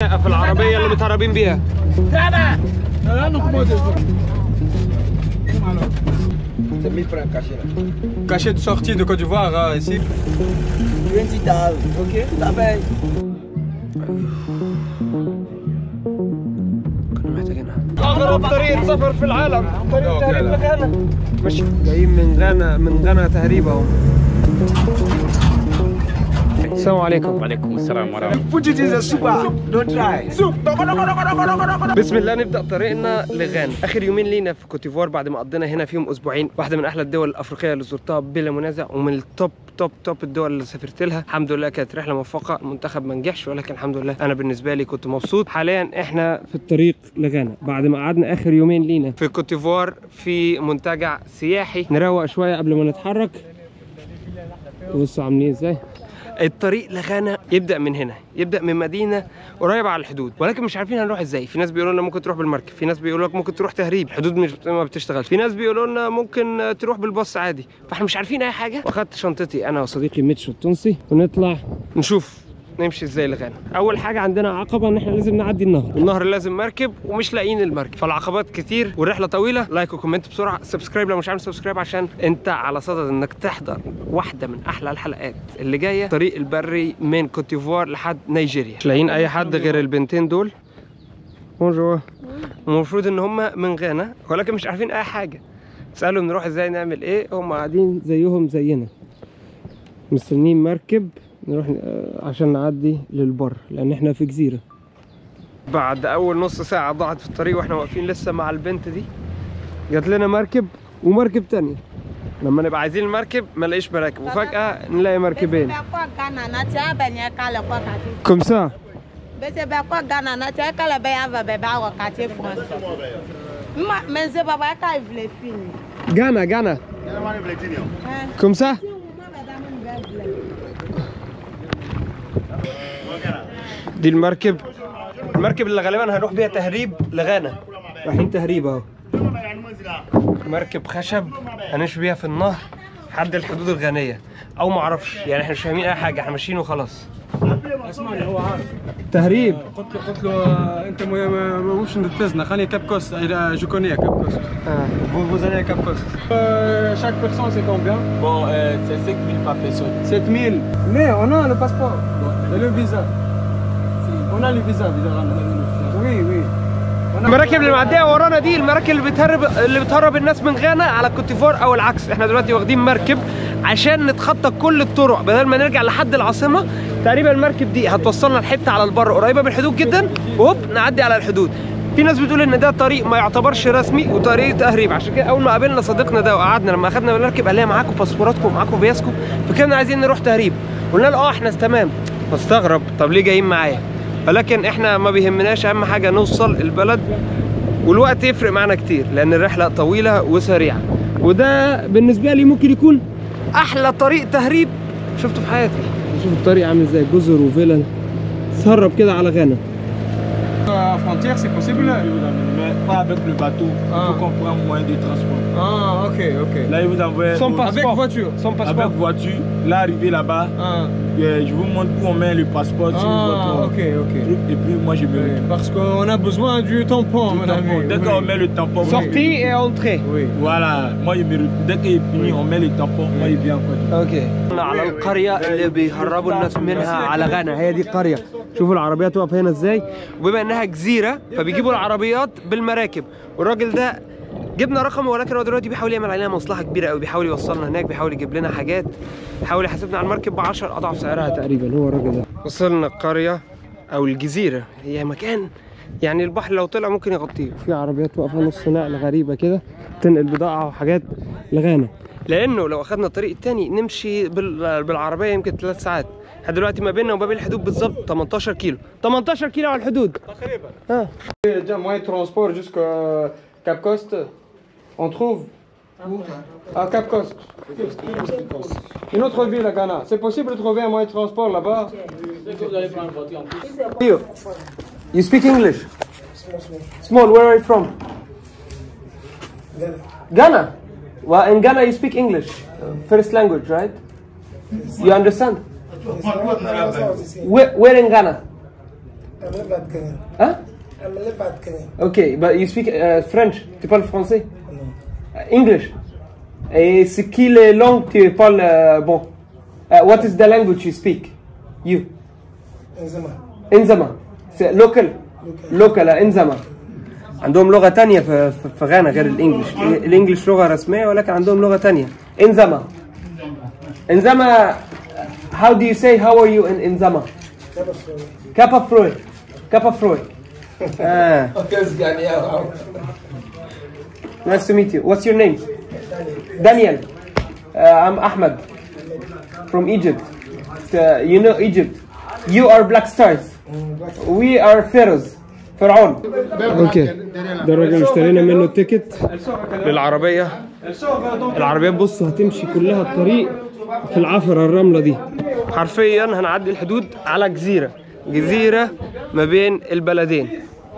في العربيه اللي متهربين بيها C'est 1000 francs cachés là. Cachet de sortie de Côte d'Ivoire hein, ici 20 dollars. Ok, ça paye. كنا محتاجينها اغرب طريق سفر في العالم طريق تهريب لغانا ماشي جايين من غانا من غانا تهريب اهو السلام عليكم وعليكم السلام ورحمة الله Put it in the super. Don't try. بسم الله نبدا طريقنا لغانا اخر يومين لينا في كوتيفوار بعد ما قضينا هنا فيهم اسبوعين واحده من احلى الدول الافريقيه اللي زرتها بلا منازع ومن التوب توب توب الدول اللي سافرت لها الحمد لله كانت رحله موفقه المنتخب ما نجحش ولكن الحمد لله انا بالنسبه لي كنت مبسوط حاليا احنا في الطريق لغانا بعد ما قعدنا اخر يومين لينا في كوتيفوار في منتجع سياحي نروق شويه قبل ما نتحرك بصوا عاملين ازاي الطريق لغانا يبدا من هنا يبدا من مدينه قريبه على الحدود ولكن مش عارفين هنروح ازاي في ناس بيقولوا لنا ممكن تروح بالمركب في ناس بيقولوا لك ممكن تروح تهريب الحدود مش ما بتشتغل في ناس بيقولوا لنا ممكن تروح بالباص عادي فاحنا مش عارفين اي حاجه واخدت شنطتي انا وصديقي ميتشو التونسي ونطلع نشوف نمشي ازاي لغانا اول حاجه عندنا عقبه ان احنا لازم نعدي النهر النهر لازم مركب ومش لاقيين المركب فالعقبات كتير والرحله طويله لايك وكومنت بسرعه سبسكرايب لو مش عامل سبسكرايب عشان انت على صدد انك تحضر واحده من احلى الحلقات اللي جايه طريق البري من كوتيفوار لحد نيجيريا مش لاقيين اي حد غير البنتين دول بونجور المفروض ان هم من غانا ولكن مش عارفين اي حاجه سالوا نروح ازاي نعمل ايه هم قاعدين زيهم زينا مستنيين مركب نروح آه، عشان نعدي للبر لان احنا في جزيره بعد اول نص ساعه ضاعت في الطريق واحنا واقفين لسه مع البنت دي جات لنا مركب ومركب تانية لما نبقى عايزين المركب ما نلاقيش مراكب وفجاه نلاقي مركبين كوم سا bese bɛ kɔ ghana na cɛ kala bɛ yan fɛ bɛɛ b'a wɔ kati france ma mɛ n se baba e ka vile fini غانا غانا كوم سا دي المركب المركب اللي غالبا هنروح بيها تهريب لغانا رايحين تهريب اهو مركب خشب هنمشي بيها في النهر لحد الحدود الغانيه او ما اعرفش يعني احنا مش فاهمين اي حاجه احنا ماشيين وخلاص اسمعني هو عارف تهريب قلت له قلت له آه، انت ما- ما- ما- مش نتزنا خلي كاب كوست آه، جو كوني كاب كوست فو فوز allez à Cap Coast chaque personne c'est combien Bon, euh, c'est 5 000 par personne. 7000 mais on a le passeport et le visa on a le visa visa oui oui On a- المراكب اللي معديه ورانا دي المراكب اللي بتهرب اللي بتهرب الناس من غانا على كوتيفوار او العكس احنا دلوقتي واخدين مركب عشان نتخطى كل الطرق بدل ما نرجع لحد العاصمه تقريبا المركب دي هتوصلنا لحته على البر قريبه من الحدود جدا وهوب نعدي على الحدود في ناس بتقول ان ده طريق ما يعتبرش رسمي وطريق تهريب عشان كده اول ما قابلنا صديقنا ده وقعدنا لما اخدنا من المركب قال لنا معاكم باسبوراتكم ومعاكم فيزكم فكنا عايزين نروح تهريب قلنا له اه احنا تمام فاستغرب طب ليه جايين معايا ولكن احنا ما بيهمناش اهم حاجه نوصل البلد والوقت يفرق معنا كتير لان الرحله طويله وسريعه وده بالنسبه لي ممكن يكون احلى طريق تهريب شفته في حياتي شوف الطريق عامل ازاي جزر وفلل تهرب كده على غانا À frontière c'est possible Mais pas avec le bateau. Il Ah. faut qu'on prenne moyen de transport. ah ok ok Là, il vous envoie Sans au- passeport. avec voiture Sans passeport. avec voiture. Là, arrivé là-bas, ah, euh, je vous montre où on met le passeport sur ah votre ok ok truc. Et puis, moi, je me Oui, parce qu'on a besoin du tampon Du mon tampon. ami Dès oui. qu'on met le tampon, moi, sortie et entrée oui Voilà, moi je me retrouve. Dès qu'il est fini, on met le tampon, moi je viens encore. اوكي على القريه اللي بيهربوا الناس منها على غانا هي دي القريه شوفوا العربيات واقفه هنا ازاي وبما انها جزيره فبيجيبوا العربيات بالمراكب والراجل ده جبنا رقمه ولكن هو دلوقتي بيحاول يعمل علينا مصلحه كبيره قوي بيحاول يوصلنا هناك بيحاول يجيب لنا حاجات بيحاول يحاسبنا على المركب ب 10 اضعاف سعرها تقريبا هو الراجل ده وصلنا القريه او الجزيره هي مكان يعني البحر لو طلع ممكن يغطيه في عربيات واقفه نص نقل غريبه كده تنقل بضاعه وحاجات لغانا لانه لو اخذنا الطريق التاني نمشي بال- بالعربيه يمكن ثلاث ساعات احنا دلوقتي ما بيننا وما بين الحدود بالظبط 18 كيلو 18 كيلو على الحدود تقريبا اه déjà moyen de transport jusqu'à Cap Cost on trouve à Cap Cost une autre ville à Ghana c'est possible de trouver un moyen de transport là-bas You, you speak English? Small, where are you from? Ghana. Well, in Ghana you speak English, uh, first language, right? You understand? Where, where in Ghana? I'm live at Kenya. Hein I'm live at Kenya. Ok, bah, you speak euh, French. Tu parles français Non. Euh, English. Et c'est qui les langues tu parles euh, bon Euh, What is the language you speak You Nzima. انزما c'est local local انزما عندهم لغة تانية في في- في غانا غير الانجليش الانجليش لغة رسمية ولكن عندهم لغة تانية انزما انزما how do you say how are you in انزما Never sorry. كابا فروي كابا فروي ah nice to meet you what's your name Daniel uh, I'm Ahmed from Egypt uh, you know Egypt you are black stars we are pharaohs فرعون اوكي ده الراجل اشترينا منه التيكت للعربيه العربيات بص هتمشي كلها الطريق في العفره الرمله دي حرفيا هنعدي الحدود على جزيره جزيره ما بين البلدين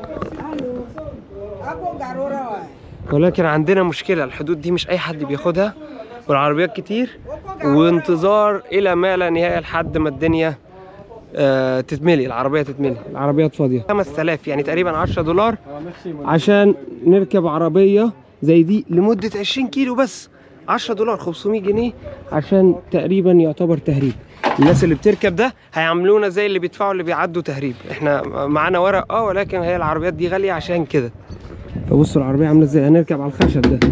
ولكن عندنا مشكله الحدود دي مش اي حد بياخدها والعربيات كتير وانتظار الى ما لا نهايه لحد ما الدنيا آه، تتملي العربيه تتملي العربيات فاضيه 5000 يعني تقريبا 10 دولار عشان نركب عربيه زي دي لمده 20 كيلو بس 10 دولار 500 جنيه عشان تقريبا يعتبر تهريب الناس اللي بتركب ده هيعاملونا زي اللي بيدفعوا اللي بيعدوا تهريب احنا معانا ورق اه ولكن هي العربيات دي غاليه عشان كده فبصوا العربيه عامله ازاي هنركب على الخشب ده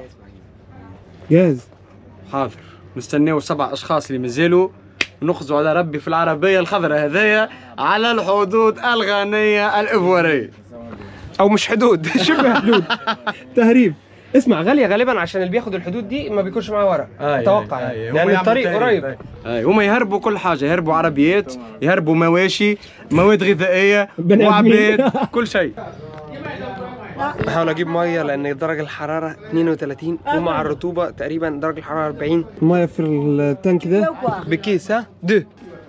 جاهز حاضر نستناو سبع اشخاص اللي مازالوا نخزوا على ربي في العربيه الخضراء هذيا على الحدود الغانيه الايفواريه او مش حدود شبه حدود تهريب اسمع غاليه غالبا عشان اللي بياخد الحدود دي ما بيكونش معاه ورق اتوقع يعني لان الطريق قريب اي هما يهربوا كل حاجه يهربوا عربيات يهربوا مواشي مواد غذائيه بني آدمين. وعباد كل شيء بحاول اجيب ميه لان درجه الحراره 32 ومع الرطوبه تقريبا درجه الحراره 40 الميه في التانك ده بكيس ها دو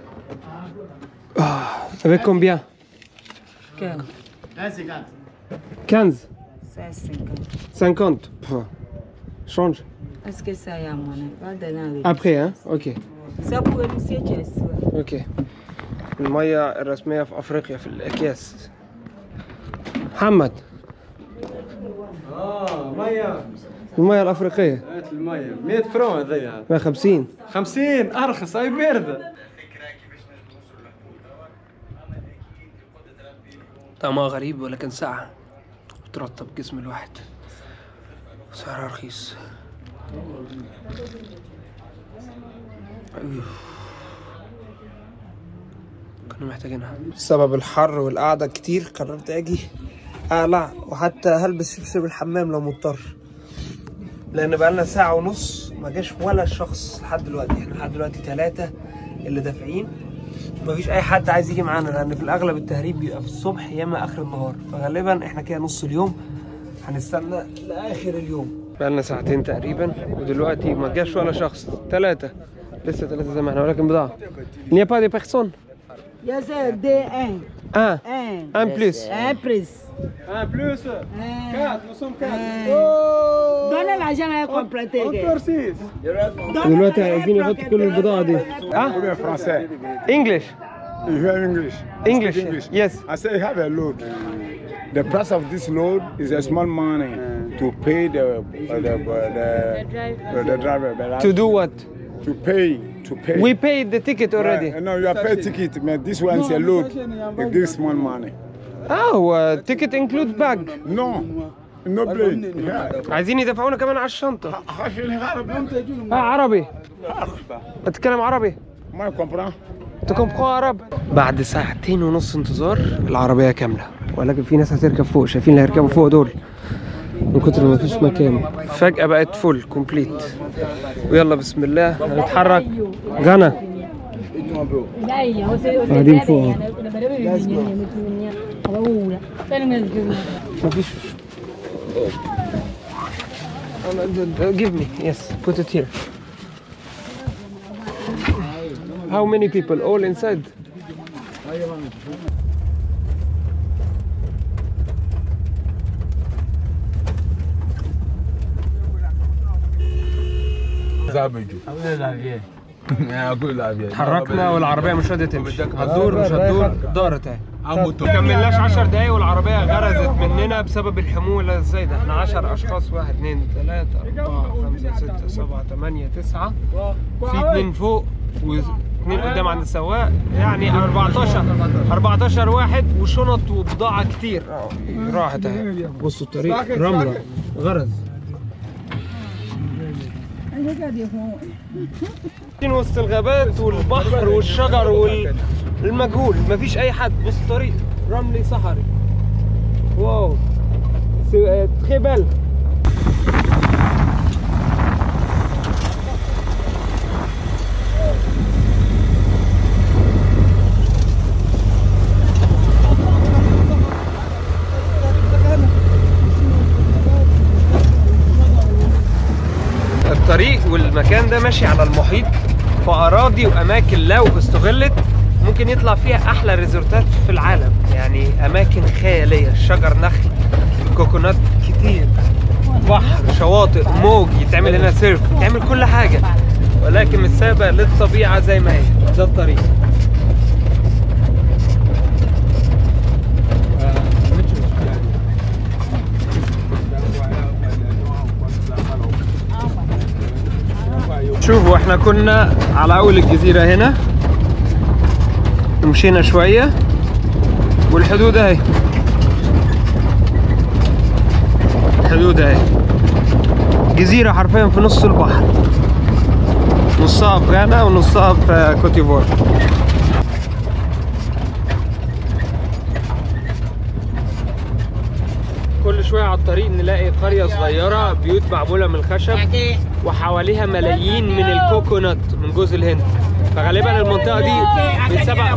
اه avec combien 15 C'est 50. 50 Pff, change Est-ce que ça y a mon Pas de la après hein ok C'est pour le monsieur qui est sûr. اوكي الميه الرسميه في افريقيا في الاكياس محمد اه ميه الميه الافريقيه هات الميه 100 فرون هذيا ما 50 50 ارخص هاي بارده طعمها غريب ولكن ساعة بترطب جسم الواحد سعرها رخيص كنا محتاجينها بسبب الحر والقعدة كتير قررت اجي اقلع وحتى هلبس شبشب الحمام لو مضطر لان بقالنا ساعة ونص ما جاش ولا شخص لحد دلوقتي احنا لحد دلوقتي ثلاثة اللي دافعين مفيش اي حد عايز يجي معانا لان في الاغلب التهريب بيبقى في الصبح يا اما اخر النهار فغالبا احنا كده نص اليوم هنستنى لاخر اليوم بقالنا ساعتين تقريبا ودلوقتي ما جاش ولا شخص ثلاثة لسه ثلاثة زي ما احنا ولكن بضاعة Il n'y a pas de personnes Yes, sir. D1. Un, 1. un plus. Un plus. Un plus Quatre, nous sommes 4 Donnez l'argent à compléter. encore 6 دلوقتي عايزين يحطوا كل البضاعة دي اه Français. English You hear English? English yes I say you have a load. The price of this load is a small money to pay the uh, the, uh, the, the, the driver. but to do what to pay to pay. we paid the ticket already Uh, no, you are paid ticket, but this one is a load. It gives small money. اه ticket include bag No, no plane. Yeah. عايزين يدفعونا كمان على الشنطة اه عربي بتتكلم عربي ما comprends. تكون عرب بعد ساعتين ونص انتظار العربية كاملة ولكن في ناس هتركب فوق شايفين اللي هيركبوا فوق دول من كتر ما مفيش مكان فجأة بقت فول كومبليت ويلا بسم الله هنتحرك غانا قاعدين فوق مفيش give me yes put it here how many people all inside تحركنا والعربية مش راضية تمشي هتدور مش هتدور دارت اهي Un moto. ما كملناش 10 دقايق والعربية غرزت مننا بسبب الحمولة ازاي ده احنا 10 اشخاص 1 2 3 4 5 6 7 8 9 في اتنين فوق واثنين قدام عند السواق يعني 14 14 واحد وشنط وبضاعة كتير اه راحت اهي بصوا الطريق رملة غرز في وسط الغابات والبحر والشجر والمجهول مفيش اي حد بص الطريق رملي صحري واو سي- تخي بال الطريق والمكان ده ماشي على المحيط فأراضي وأماكن لو استغلت ممكن يطلع فيها أحلى ريزورتات في العالم يعني أماكن خيالية شجر نخل كوكونات كتير بحر شواطئ موج يتعمل هنا سيرف يتعمل كل حاجة ولكن متسابة للطبيعة زي ما هي ده الطريق شوفوا احنا كنا على اول الجزيرة هنا مشينا شوية والحدود اهي الحدود اهي جزيرة حرفيا في نص البحر نصها في غانا ونصها في كوتيفوار كل شوية على الطريق نلاقي قرية صغيرة بيوت معمولة من الخشب وحواليها ملايين من الكوكونات من جوز الهند فغالبا المنطقة دي من سبع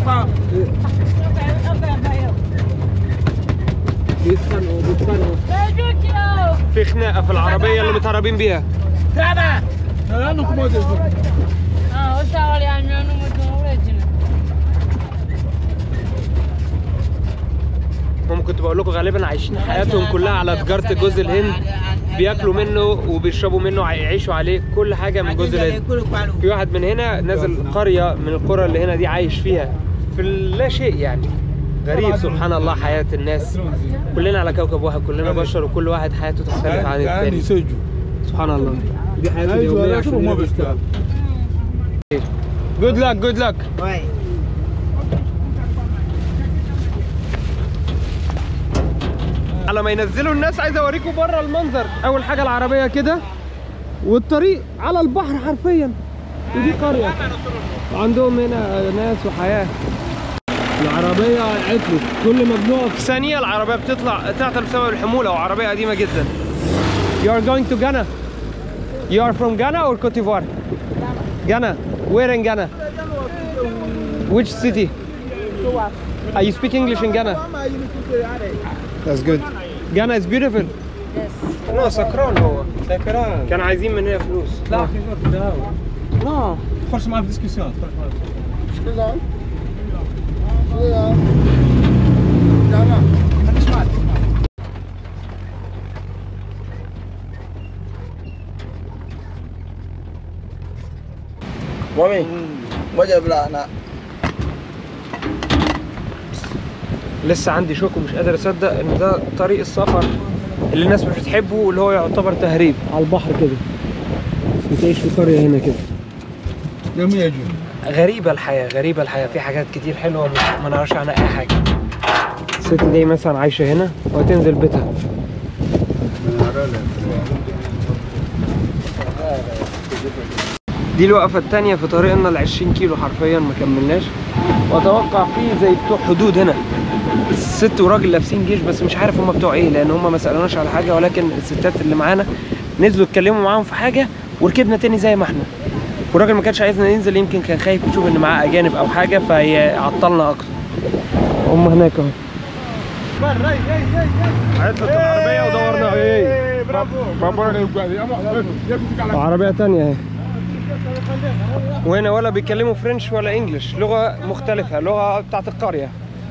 بيتخانقوا بيتخانقوا في خناقة في العربية اللي متهربين بيها هم كنت بقول لكم غالبا عايشين حياتهم كلها على تجارة جوز الهند بياكلوا منه وبيشربوا منه يعيشوا عليه كل حاجة من جوز الهند في واحد من هنا نازل قرية من القرى اللي هنا دي عايش فيها في لا شيء يعني غريب سبحان الله حياة الناس كلنا على كوكب واحد كلنا بشر وكل واحد حياته تختلف عن الثاني سبحان الله دي حياته اليومية عشان هنا بيشتغل جود لك جود لك على ما ينزلوا الناس عايز اوريكم بره المنظر اول حاجه العربيه كده والطريق على البحر حرفيا ودي قريه وعندهم هنا ناس وحياه العربيه عطلت كل مجموعه في ثانيه العربيه بتطلع تعطل بسبب الحموله وعربيه قديمه جدا You are going to Ghana You are from Ghana or Cote d'Ivoire Ghana Where in Ghana Which city Are you speak English in Ghana That's good. Ghana is beautiful. Yes. No, سكران هو. سكران. كان عايزين مننا فلوس. لا No. Franchement, ma discussion. Mami, moja belah anak. لسه عندي شوك ومش قادر اصدق ان ده طريق السفر اللي الناس مش بتحبه واللي هو يعتبر تهريب على البحر كده. بتعيش في قرية هنا كده. يومي يجي. غريبة الحياة غريبة الحياة في حاجات كتير حلوة مش ما نعرفش عنها أي حاجة الست دي مثلا عايشة هنا وهتنزل بيتها دي الوقفة التانية في طريقنا ال 20 كيلو حرفيا ما كملناش وأتوقع في زي بتوع حدود هنا الست وراجل لابسين جيش بس مش عارف هم بتوع ايه لأن هم ما سألوناش على حاجة ولكن الستات اللي معانا نزلوا اتكلموا معاهم في حاجة وركبنا تاني زي ما احنا والراجل ما كانش عايزنا ننزل يمكن كان خايف يشوف ان معاه اجانب او حاجه فيعطلنا اكتر هم هناك اهو عطلت العربيه ودورنا ايه وعربيه تانية اهي وهنا ولا بيتكلموا فرنش ولا انجلش لغه مختلفه لغه بتاعت القريه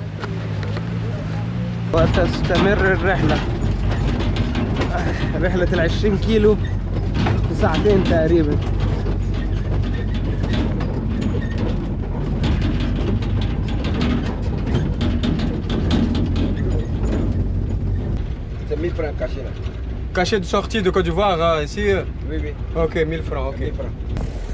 وتستمر الرحله رحله العشرين كيلو في ساعتين تقريبا 1000 francs cachés là. Cachet de sortie de Côte d'Ivoire euh, ici. euh. Oui, oui. Ok, 1000 francs, ok. 1000 francs.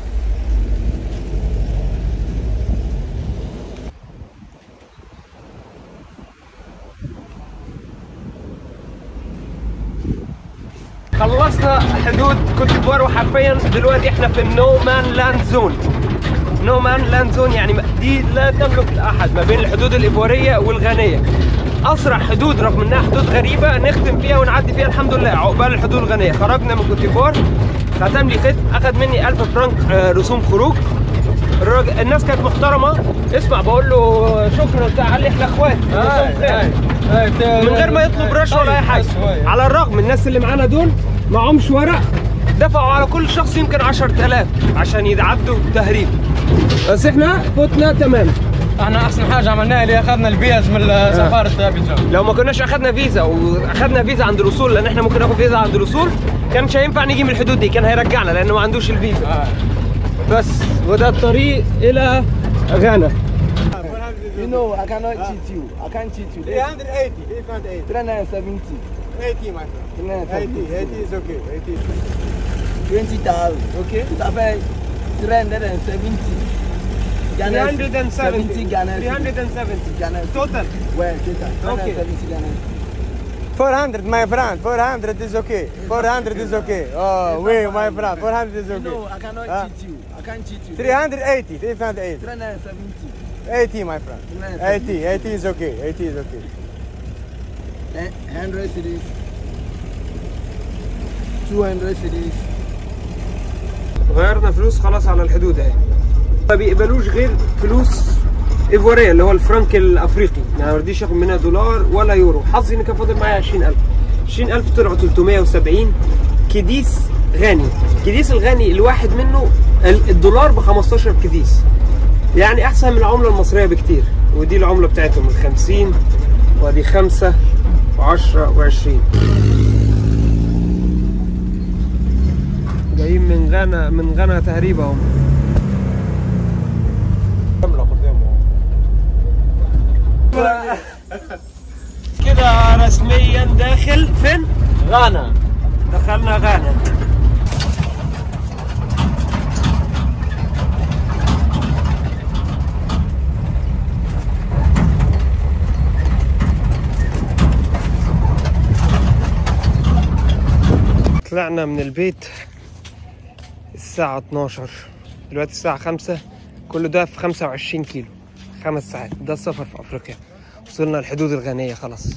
خلصنا حدود كوت ديفوار وحرفيا دلوقتي احنا في النو مان لاند زون نو مان لاند زون يعني دي لا تملك لاحد ما بين الحدود الايفواريه والغانيه اسرع حدود رغم انها حدود غريبه نختم فيها ونعدي فيها الحمد لله عقبال الحدود الغانيه خرجنا من كوت ديفوار ختم لي ختم اخذ مني 1000 فرنك آه، رسوم خروج الراجل الناس كانت محترمه اسمع بقول له شكرا وبتاع قال لي احنا اخوات آه، آه، آه، من غير ما يطلب رشوه ولا اي حاجه على الرغم الناس اللي معانا دول معهمش ورق دفعوا على كل شخص يمكن 10000 عشان يتعدوا تهريب بس احنا فتنا تمام احنا احسن حاجه عملناها اللي اخذنا الفيز من سفاره ابيجان لو ما كناش اخدنا فيزا واخدنا فيزا عند الوصول لان احنا ممكن ناخد فيزا عند الوصول كانش هينفع نيجي من الحدود دي كان هيرجعنا لانه ما عندوش الفيزا بس وده الطريق الى غانا You know, I cannot cheat you. I can't cheat you. 380 380 370. 80 my friend 370. 80 is okay 80 20,000. Okay. Ça fait 370. Ghana 70 Ghana 370 Ghana total Ouais, total. Okay. 370 Ghana 400 my friend 400 is okay 400 is okay oh oui my friend 400 is okay No, I cannot Ah. cheat you. I can't cheat you. 380 380 370. 80 my friend 80 80 is okay 80 is okay Eh, 100 cities. 200 cities. غيرنا فلوس خلاص على الحدود اهي ما بيقبلوش غير فلوس ايفواريه اللي هو الفرنك الافريقي يعني ما رضيش ياخد منها دولار ولا يورو حظي ان كان فاضل معايا 20000 20000 طلعوا 370 كديس غني كديس الغني الواحد منه ال- الدولار ب 15 كديس يعني احسن من العمله المصريه بكتير ودي العمله بتاعتهم ال 50 وادي 5 و10 و20 جايين من غانا من غانا تهريب اهو كده رسميا داخل فين؟ غانا دخلنا غانا طلعنا من البيت الساعة 12 دلوقتي الساعة 5 كل ده في 25 كيلو خمس ساعات ده السفر في أفريقيا وصلنا الحدود الغانية خلاص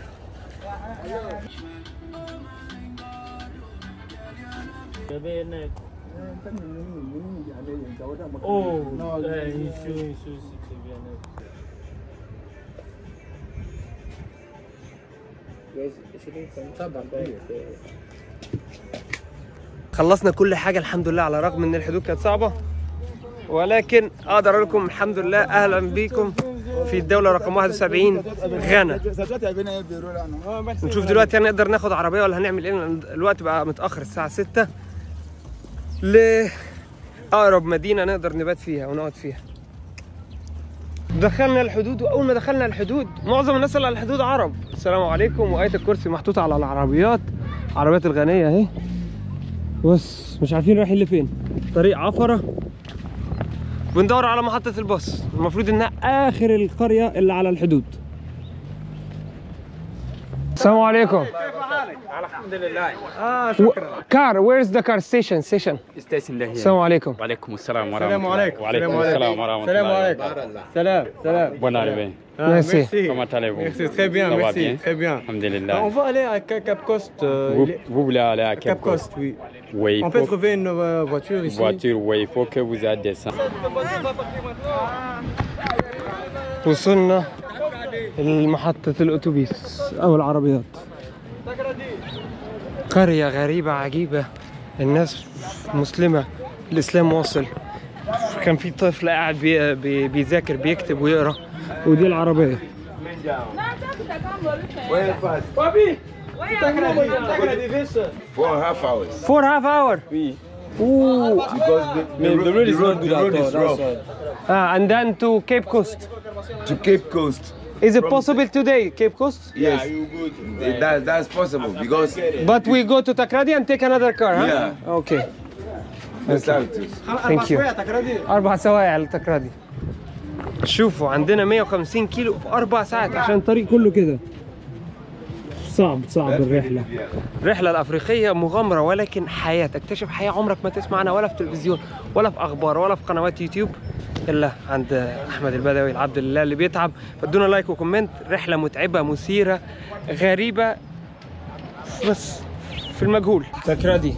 خلصنا كل حاجة الحمد لله على الرغم ان الحدود كانت صعبة ولكن اقدر اقول لكم الحمد لله اهلا بيكم في الدولة رقم 71 غانا نشوف دلوقتي هنقدر ناخد عربية ولا هنعمل ايه لأن الوقت بقى متأخر الساعة 6 لأقرب مدينة نقدر نبات فيها ونقعد فيها دخلنا الحدود واول ما دخلنا الحدود معظم الناس اللي على الحدود عرب السلام عليكم وآية الكرسي محطوطة على العربيات عربيات الغنية اهي بس مش عارفين رايحين لفين طريق عفرة بندور على محطة الباص المفروض انها اخر القرية اللي على الحدود السلام عليكم الحمد لله اه شكرا كار where's the car station station استاذن الله السلام عليكم وعليكم السلام ورحمة السلام الله عليكم وعليكم السلام السلام ورحمة السلام الله عليكم سلام سلام Bonne arrivée. Ah, Merci. merci. Comment allez-vous Merci, très bien, Ça va merci, bien très bien. Alhamdulillah. On va aller à Ca- Cap Coast. euh, Vous, il est- vous voulez aller à Cap Coast, oui. Oui, il On peut faut trouver une euh, voiture ici. voiture, oui, il faut que vous ayez descendre. وصلنا لمحطة الأتوبيس أو العربيات قرية غريبة عجيبة الناس مسلمة الإسلام واصل كان في طفل قاعد بي بي بيذاكر بيكتب ويقرا ودي العربية Four and a half hours. فور هاف اور Ooh. Because the, the, road, the, road, the road is rough. Ah, and then to Cape Coast To Cape Coast. Is it possible today, Cape Coast? Yes, that, that's possible because But we go to Takrady and take another car, huh? Yeah. Okay. that's how it is. Thank you. أربع سوايع على التكرادي. شوفوا عندنا 150 كيلو في أربع ساعات عشان الطريق كله كده. صعب صعب الرحلة. الرحلة الأفريقية مغامرة ولكن حياة تكتشف حياة عمرك ما تسمع عنها ولا في تلفزيون ولا في أخبار ولا في قنوات يوتيوب إلا عند أحمد البدوي العبد لله اللي بيتعب فادونا لايك وكومنت رحلة متعبة مثيرة غريبة بس في المجهول تكرادي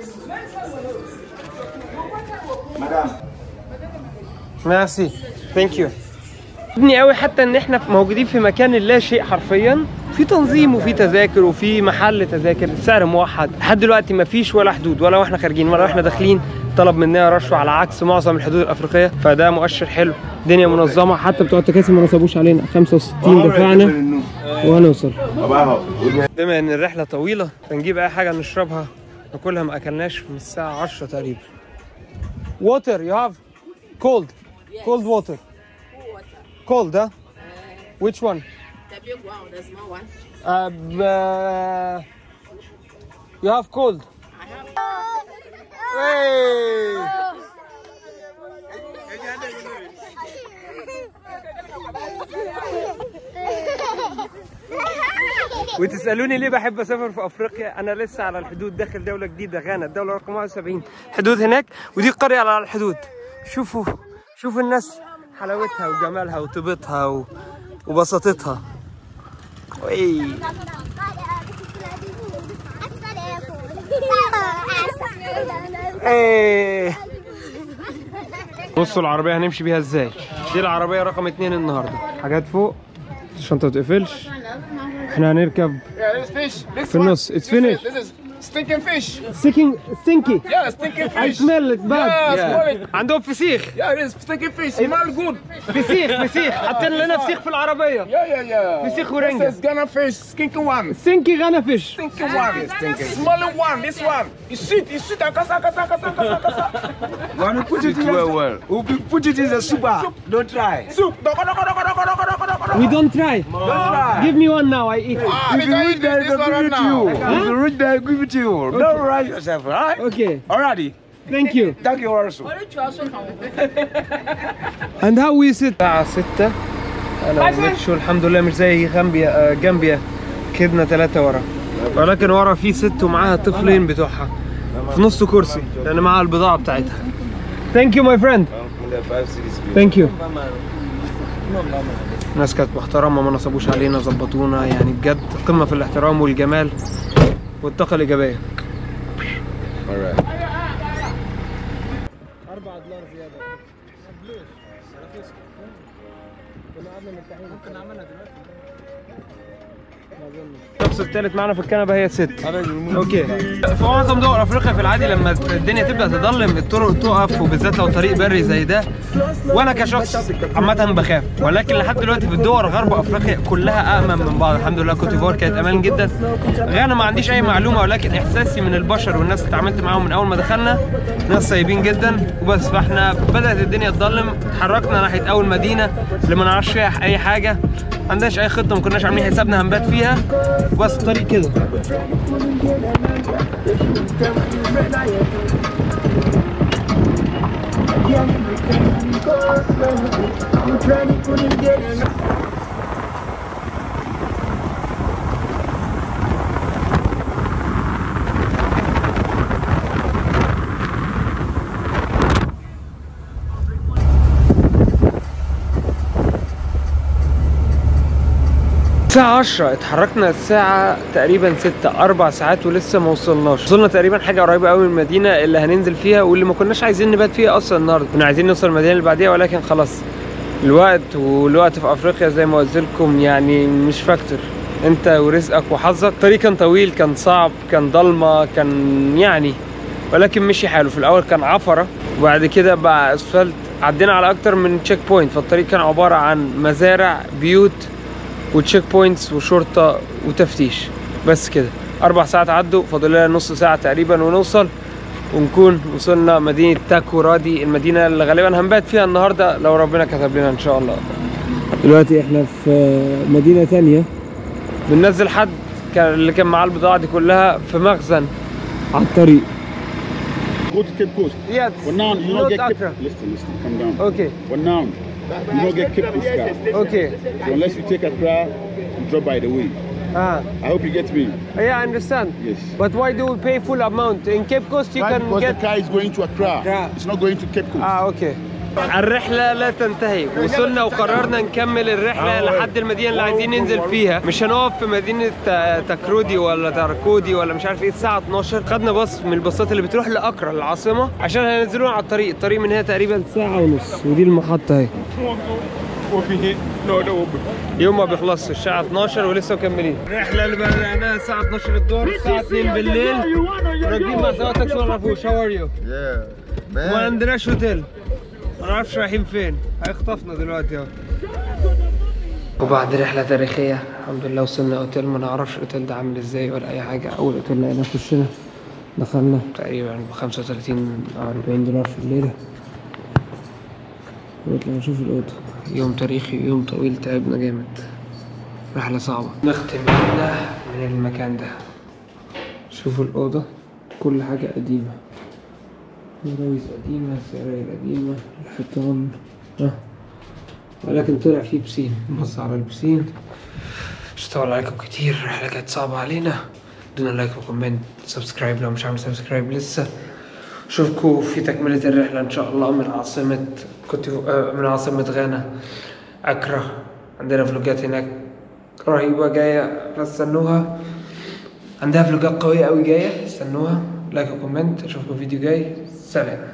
ميرسي ثانك يو عجبني قوي حتى ان احنا موجودين في مكان لا شيء حرفيا في تنظيم وفي تذاكر وفي محل تذاكر السعر موحد لحد دلوقتي ما فيش ولا حدود ولا واحنا خارجين ولا واحنا داخلين طلب مننا رشوه على عكس معظم الحدود الافريقيه فده مؤشر حلو الدنيا منظمه حتى بتوع التكاسي ما نصبوش علينا 65 دفعنا وهنوصل بما ان الرحله طويله فنجيب اي حاجه نشربها ناكلها ما اكلناش من الساعه 10 تقريبا water you have cold cold water cold huh which one The big one, the small one. uh, b- you have cold hey وتسالوني ليه بحب اسافر في افريقيا انا لسه على الحدود داخل دوله جديده غانا الدوله رقم 71 حدود هناك ودي قريه على الحدود شوفوا شوفوا الناس حلاوتها وجمالها وطيبتها و... وبساطتها وي ايه بصوا العربية هنمشي بيها ازاي دي العربية رقم اتنين النهاردة حاجات فوق الشنطة متقفلش احنا هنركب Yeah, this fish. This في النص it's finished This is stinking fish. stinking stinky Yeah, stinking I fish. smell it bad Yeah, smell it. عندهم فسيخ Yeah, it is stinking fish. Smell good. فسيخ فسيخ حاطين لنا فسيخ في العربية Yeah, yeah, yeah. فسيخ This ورنجة is Ghana fish, stinking one. stinky غانا فيش Stinking one. Smelling one. This one. You sit, you sit. Kasa, kasa, kasa, kasa, kasa. When you put it well, well. If you put it in the super, don't try. Soup. Doko, doko, doko, doko, doko, doko, doko, doko. we don't try Don't try. give me one now I eat Ah, If we you can reach eat there, this they'll one give it to now. you. If you reach there, give it to you. Don't rush yourself, right? okay Alrighty. thank you Thank you also. and how we sit الساعة 6 انا وميتشو الحمد لله مش زي غامبيا آه، جامبيا كدنا ثلاثة ورا ولكن ورا في ست ومعاها طفلين بتوعها في نص كرسي لان معاها البضاعة بتاعتها ثانك يو ماي فريند ثانك يو ناس كانت محترمة ما نصبوش علينا ظبطونا يعني بجد قمة في الاحترام والجمال والطاقة الإيجابية Alright. أربعة دولار زيادة ليش؟ كنا قعدنا مرتاحين ممكن نعملها دلوقتي الشخص الثالث معانا في الكنبه هي ست اوكي في معظم دول افريقيا في العادي لما الدنيا تبدا تضلم الطرق تقف وبالذات لو طريق بري زي ده وانا كشخص عامه بخاف ولكن لحد دلوقتي في الدول غرب افريقيا كلها امن من بعض الحمد لله كوت ديفوار كانت امان جدا غانا ما عنديش اي معلومه ولكن احساسي من البشر والناس اللي اتعاملت معاهم من اول ما دخلنا ناس طيبين جدا وبس فاحنا بدات الدنيا تضلم اتحركنا ناحيه اول مدينه اللي ما نعرفش فيها اي حاجه ما عندناش اي خطه ما كناش عاملين حسابنا هنبات فيها وبس الطريق كده الساعة 10 اتحركنا الساعة تقريبا 6 أربع ساعات ولسه ما وصلناش وصلنا تقريبا حاجة قريبة قوي من المدينة اللي هننزل فيها واللي ما كناش عايزين نبات فيها أصلا النهاردة كنا عايزين نوصل المدينة اللي بعديها ولكن خلاص الوقت والوقت في أفريقيا زي ما قلت لكم يعني مش فاكتور انت ورزقك وحظك الطريق كان طويل كان صعب كان ضلمة كان يعني ولكن مشي حاله في الاول كان عفره وبعد كده بقى اسفلت عدينا على اكتر من تشيك بوينت فالطريق كان عباره عن مزارع بيوت وتشيك بوينتس وشرطه وتفتيش بس كده اربع ساعات عدوا فاضل لنا نص ساعه تقريبا ونوصل ونكون وصلنا مدينه تاكورادي المدينه اللي غالبا هنبات فيها النهارده لو ربنا كتب لنا ان شاء الله دلوقتي احنا في مدينة تانية بننزل حد كان اللي كان معاه البضاعة دي كلها في مخزن على الطريق Go to Cape Coast. Yes. Well, now you Not don't get Cape Accra. Listen, listen, come down. Okay. Well, now you don't get Cape Coast car. Okay. So unless you take a car, you drop by the way. Ah. I hope you get me. Yeah, I understand. Yes. But why do we pay full amount? In Cape Coast you Why? can because get the car is going to Accra. It's not going to Cape Coast. اه اوكي الرحلة لا تنتهي وصلنا وقررنا نكمل الرحلة لحد المدينة اللي عايزين ننزل فيها مش هنقف في مدينة تا- تكرودي ولا تركودي ولا مش عارف ايه الساعة 12 خدنا باص من الباصات اللي بتروح لأكرا العاصمة عشان هينزلونا على الطريق الطريق من هنا تقريبا ساعة ونص ودي المحطة اهي يوم ما بيخلصش الساعة 12 ولسه مكملين الرحلة اللي بدأناها الساعة 12 الظهر الساعة 2 بالليل راكبين مع سواق تاكسي ما نعرفوش هاو ار يو ما عندناش اوتيل ما نعرفش رايحين فين هيخطفنا دلوقتي اهو وبعد رحلة تاريخية الحمد لله وصلنا اوتيل ما نعرفش الاوتيل ده عامل ازاي ولا اي حاجة اول اوتيل لقيناه في وشنا دخلنا تقريبا ب 35 او 40 دولار في الليلة نطلع نشوف الأوضة يوم تاريخي يوم طويل تعبنا جامد رحلة صعبة نختم يومنا من المكان ده شوفوا الأوضة كل حاجة قديمة مراويز قديمة سراير قديمة الحيطان اه ولكن طلع فيه بسين نبص على البسين مش هطول عليكم كتير الرحلة كانت صعبة علينا دونا لايك وكومنت سبسكرايب لو مش عامل سبسكرايب لسه اشوفكم في تكملة الرحلة ان شاء الله من عاصمة كنت من عاصمة غانا اكرا عندنا فلوجات هناك رهيبة جاية فاستنوها عندها فلوجات قوية قوي جاية استنوها لايك وكومنت اشوفكم فيديو جاي سلام